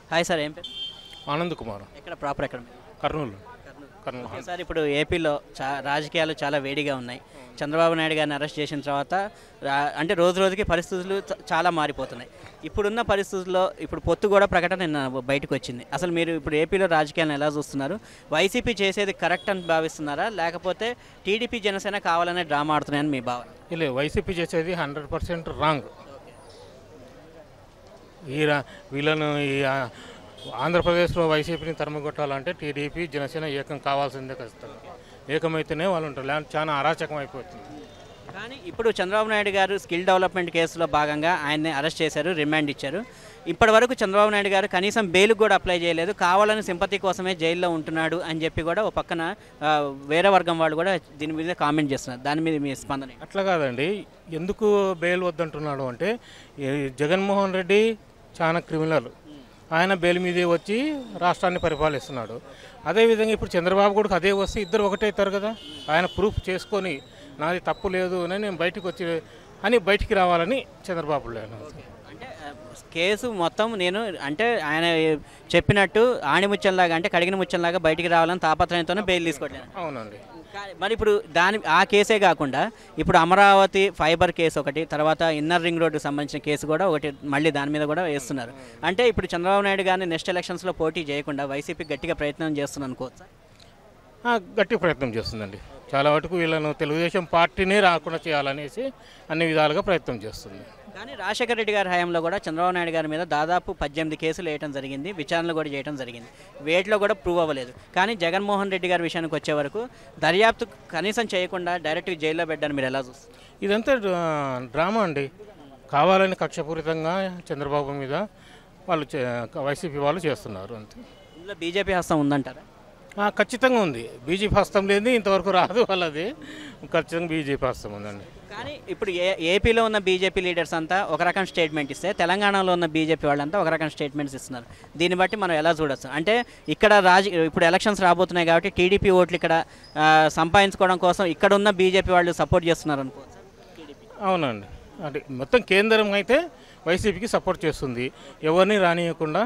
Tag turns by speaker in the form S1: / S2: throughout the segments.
S1: Hi sir ఏం పేరు
S2: ఆనంద్ కుమార్
S1: ఎక్కడ ప్రాపర్ ఎక్కడ మీరు?
S2: కర్నూలు కర్నూలు
S1: ఓకే సార్ ఇప్పుడు ఏపీలో చా రాజకీయాలు చాలా వేడిగా ఉన్నాయి చంద్రబాబు నాయుడు గారిని అరెస్ట్ చేసిన తర్వాత రా- అంటే రోజు రోజుకి పరిస్థితులు చ- చాలా మారిపోతున్నాయి ఇప్పుడున్న పరిస్థితుల్లో ఇప్పుడు పొత్తు కూడా ప్రకటన నిన్న బయటకు వచ్చింది అసలు మీరు ఇప్పుడు ఏపీలో రాజకీయాలను ఎలా చూస్తున్నారు వైసీపీ చేసేది కరెక్ట్ అని భావిస్తున్నారా లేకపోతే టీడీపీ జనసేన కావాలనే డ్రామా ఆడుతున్నాయని మీ భావన
S2: ఇలా వైసీపీ చేసేది హండ్రెడ్ పర్సెంట్ రాంగ్ ఈ రా- వీళ్ళను ఈ ఆ, ఆంధ్రప్రదేశ్లో వైసీపీని తరమగొట్టాలంటే టీడీపీ జనసేన ఏకం కావాల్సిందే ఖచ్చితంగా ఏకమైతేనే వాళ్ళు ఉంటారు లేదంటే చాలా అరాచకం అయిపోతుంది
S1: కానీ ఇప్పుడు చంద్రబాబు నాయుడు గారు స్కిల్ డెవలప్మెంట్ కేసులో భాగంగా ఆయన్ని అరెస్ట్ చేశారు రిమాండ్ ఇచ్చారు ఇప్పటి వరకు చంద్రబాబు నాయుడు గారు కనీసం బెయిల్ కూడా అప్లై చేయలేదు కావాలని సింపతి కోసమే జైల్లో ఉంటున్నాడు అని చెప్పి కూడా ఒక పక్కన ఆ, వేరే వర్గం వాళ్ళు కూడా దీని మీద కామెంట్ చేస్తున్నారు దాని మీద మీ స్పందన ఏంటి?
S2: అట్లా కాదండి ఎందుకు బెయిల్ వద్దంటున్నాడు అంటే ఈ జగన్మోహన్ రెడ్డి చాలా క్రిమినల్ ఆయన బెయిల్ మీదే వచ్చి రాష్ట్రాన్ని పరిపాలిస్తున్నాడు అదేవిధంగా ఇప్పుడు చంద్రబాబు కూడా అదే వస్తే ఇద్దరు ఒకటే అవుతారు కదా ఆయన ప్రూఫ్ చేసుకొని నాది తప్పు లేదు అని నేను బయటకు వచ్చి అని బయటికి రావాలని చంద్రబాబు లేను
S1: అంటే ఆ, కేసు మొత్తం నేను అంటే ఆయన చెప్పినట్టు ఆణిముత్యంలాగా అంటే కడిగిన ముత్యంలాగా బయటికి రావాలని తాపత్రయంతోనే బెయిల్ తీసుకోవట్లేదు
S2: అవునండి
S1: కానీ మరి ఇప్పుడు దాని ఆ కేసే కాకుండా ఇప్పుడు అమరావతి ఫైబర్ కేసు ఒకటి తర్వాత ఇన్నర్ రింగ్ రోడ్డుకి సంబంధించిన కేసు కూడా ఒకటి మళ్ళీ దాని మీద కూడా వేస్తున్నారు అంటే ఇప్పుడు చంద్రబాబు నాయుడు గారిని నెక్స్ట్ ఎలక్షన్స్లో పోటీ చేయకుండా వైసీపీ గట్టిగా ప్రయత్నం చేస్తుంది అనుకోవచ్చా
S2: ఆ, గట్టి ప్రయత్నం చేస్తుందండి చాలా వరకు వీళ్ళను తెలుగుదేశం పార్టీనే రాకుండా చేయాలనేసి అన్ని విధాలుగా ప్రయత్నం చేస్తుంది
S1: కానీ రాజశేఖర రెడ్డి గారి హయాంలో కూడా చంద్రబాబు నాయుడు గారి మీద దాదాపు పద్దెనిమిది కేసులు వేయడం జరిగింది విచారణలు కూడా చేయడం జరిగింది వేటిలో కూడా ప్రూవ్ అవ్వలేదు కానీ జగన్మోహన్ రెడ్డి గారి విషయానికి వచ్చే వరకు దర్యాప్తు కనీసం చేయకుండా డైరెక్ట్గా జైల్లో పెట్టాను మీరు ఎలా చూస్తారు
S2: ఇదంతా డ్రా- డ్రామా అండి కావాలని కక్షపూరితంగా చంద్రబాబు మీద వాళ్ళు చే- వైసీపీ వాళ్ళు చేస్తున్నారు అంతే
S1: ఇందులో బీజేపీ హస్తం ఉందంటారా
S2: ఆ, ఖచ్చితంగా ఉంది బీజేపీ హస్తం లేని ఇంతవరకు రాదు వాళ్ళది ఖచ్చితంగా బీజేపీ హస్తం ఉందండి
S1: కానీ ఇప్పుడు ఏ ఏపీలో ఉన్న బీజేపీ లీడర్స్ అంతా ఒక రకం స్టేట్మెంట్ ఇస్తే తెలంగాణలో ఉన్న బీజేపీ వాళ్ళంతా ఒక రకం స్టేట్మెంట్స్ ఇస్తున్నారు దీన్ని బట్టి మనం ఎలా చూడొచ్చు అంటే ఇక్కడ రాజ ఇప్పుడు ఎలక్షన్స్ రాబోతున్నాయి కాబట్టి టీడీపీ ఓట్లు ఇక్కడ ఆ, సంపాదించుకోవడం కోసం ఇక్కడ ఉన్న బీజేపీ వాళ్ళు సపోర్ట్ చేస్తున్నారు అనుకోవచ్చు టీడీపీ
S2: అవునండి అంటే మొత్తం కేంద్రం అయితే వైసీపీకి సపోర్ట్ చేస్తుంది ఎవరిని రానియకుండా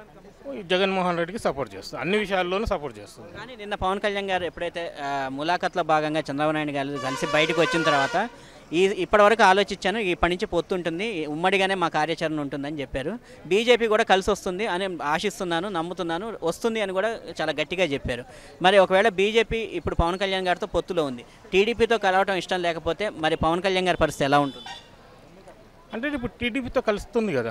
S2: జగన్మోహన్ రెడ్డికి సపోర్ట్ చేస్తుంది అన్ని విషయాల్లోనూ సపోర్ట్ చేస్తుంది
S1: కానీ నిన్న పవన్ కళ్యాణ్ గారు ఎప్పుడైతే ఆ, ములాఖత్లో భాగంగా చంద్రబాబు నాయుడు గారు కలిసి బయటకు వచ్చిన తర్వాత ఈ ఇప్పటివరకు ఆలోచించాను ఇప్పటి నుంచి పొత్తు ఉంటుంది ఉమ్మడిగానే మా కార్యాచరణ ఉంటుందని చెప్పారు బీజేపీ కూడా కలిసి వస్తుంది అని ఆశిస్తున్నాను నమ్ముతున్నాను వస్తుంది అని కూడా చాలా గట్టిగా చెప్పారు మరి ఒకవేళ బీజేపీ ఇప్పుడు పవన్ కళ్యాణ్ గారితో పొత్తులో ఉంది టీడీపీతో కలవటం ఇష్టం లేకపోతే మరి పవన్ కళ్యాణ్ గారి పరిస్థితి ఎలా ఉంటుంది
S2: అంటే ఇప్పుడు టీడీపీతో కలుస్తుంది కదా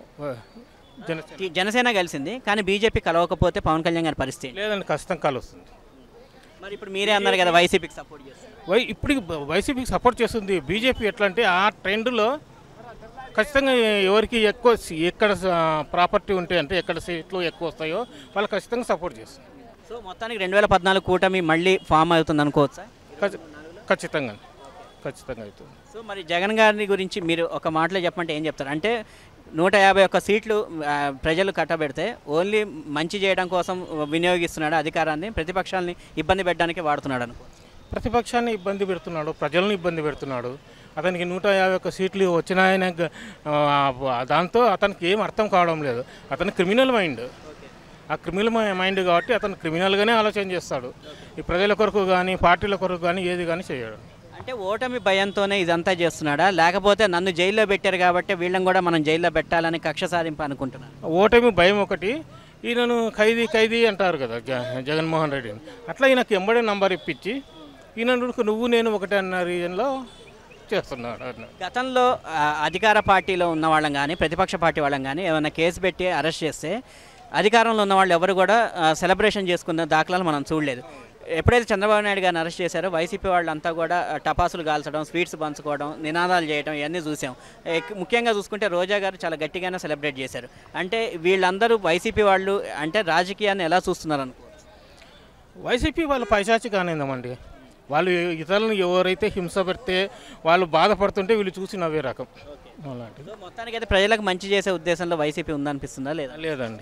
S2: జనసేన
S1: టీ- జనసేన కలిసింది కానీ బీజేపీ కలవకపోతే పవన్ కళ్యాణ్ గారి పరిస్థితి ఏంటి?
S2: లేదండి ఖచ్చితంగా కలుస్తుంది
S1: మరి ఇప్పుడు మీరే అన్నారు కదా వైసీపీకి సపోర్ట్ చేస్తారు
S2: వై ఇప్పుడు వైసీపీకి సపోర్ట్ చేస్తుంది బీజేపీ ఎట్లా అంటే ఆ ట్రెండ్లో ఖచ్చితంగా ఎవరికి ఎక్కువ సీ- ఎక్కడ ప్రాపర్టీ ఉంటే అంటే ఎక్కడ సీట్లు ఎక్కువ వస్తాయో వాళ్ళు ఖచ్చితంగా సపోర్ట్ చేస్తుంది
S1: సో మొత్తానికి రెండు వేల పద్నాలుగు కూటమి మళ్ళీ ఫామ్ అవుతుంది అనుకోవచ్చా
S2: ఖచ్చి- ఖచ్చితంగా ఖచ్చితంగా అవుతుంది
S1: సో మరి జగన్ గారిని గురించి మీరు ఒక మాటలో చెప్పమంటే ఏం చెప్తారు అంటే నూట యాభై ఒక్క సీట్లు ఆ, ప్రజలు కట్టబెడితే ఓన్లీ మంచి చేయడం కోసం వినియోగిస్తున్నాడు అధికారాన్ని ప్రతిపక్షాలని ఇబ్బంది పెట్టడానికి వాడుతున్నాడు అనుకో
S2: ప్రతిపక్షాన్ని ఇబ్బంది పెడుతున్నాడు ప్రజలను ఇబ్బంది పెడుతున్నాడు అతనికి నూట యాభై ఒక్క సీట్లు వచ్చినాయన గ- ఆ, దాంతో అతనికి ఏం అర్థం కావడం లేదు అతను క్రిమినల్ మైండ్ ఆ క్రిమినల్ మై- మైండ్ కాబట్టి అతను క్రిమినల్గానే ఆలోచన చేస్తాడు ఈ ప్రజల కొరకు కానీ పార్టీల కొరకు కానీ ఏది కానీ చేయడు
S1: అంటే ఓటమి భయంతోనే ఇదంతా చేస్తున్నాడా లేకపోతే నన్ను జైల్లో పెట్టారు కాబట్టి వీళ్ళని కూడా మనం జైల్లో పెట్టాలని కక్ష సాధింపు అనుకుంటున్నాను
S2: ఓటమి భయం ఒకటి ఈయనను ఖైదీ ఖైదీ అంటారు కదా జ జగన్మోహన్ రెడ్డిని అట్లా ఈయనకి ఎంబడే నంబర్ ఇప్పించి ఈయన నువ్వు నేను ఒకటే అన్న రీజన్లో చేస్తున్నాడు అన్నాడు
S1: గతంలో ఆ, అధికార పార్టీలో ఉన్న వాళ్ళం కానీ ప్రతిపక్ష పార్టీ వాళ్ళం కానీ ఏమైనా కేసు పెట్టి అరెస్ట్ చేస్తే అధికారంలో ఉన్న వాళ్ళు ఎవరు కూడా సెలబ్రేషన్ చేసుకున్న దాఖలాలు మనం చూడలేదు ఎప్పుడైతే చంద్రబాబు నాయుడు గారిని అరెస్ట్ చేశారో వైసీపీ వాళ్ళంతా కూడా ఆ, టపాసులు కాల్చడం స్వీట్స్ పంచుకోవడం నినాదాలు చేయడం ఇవన్నీ చూసాం ఎక్- ముఖ్యంగా చూసుకుంటే రోజా గారు చాలా గట్టిగానే సెలబ్రేట్ చేశారు అంటే వీళ్ళందరూ వైసీపీ వాళ్ళు అంటే రాజకీయాన్ని ఎలా చూస్తున్నారు అనుకో
S2: వైసీపీ వాళ్ళు పైశాచి కానిందమండి వాళ్ళు ఇతరులను ఎవరైతే హింస పెడితే వాళ్ళు బాధపడుతుంటే వీళ్ళు చూసి నవ్వే రకం అలాంటిది
S1: సో మొత్తానికి అయితే ప్రజలకు మంచి చేసే ఉద్దేశంలో వైసీపీ ఉందనిపిస్తుందా లేదా
S2: లేదండి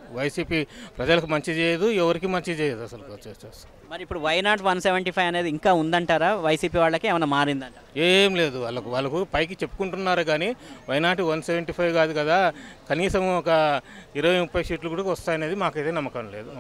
S2: వైసీపీ ప్రజలకు మంచి చేయదు ఎవరికి మంచి చేయదు అసలు వచ్చేసి
S1: మరి ఇప్పుడు why not one seventy five అనేది ఇంకా ఉందంటారా వైసీపీ వాళ్ళకి ఏమైనా మారిందంట
S2: ఏం లేదు వాళ్ళకు వాళ్ళకు పైకి చెప్పుకుంటున్నారు కానీ వైనాటి వన్ సెవెంటీ ఫైవ్ కాదు కదా కనీసం ఒక ఇరవై ముప్పై సీట్లు కూడా వస్తాయనేది మాకైతే నమ్మకం లేదు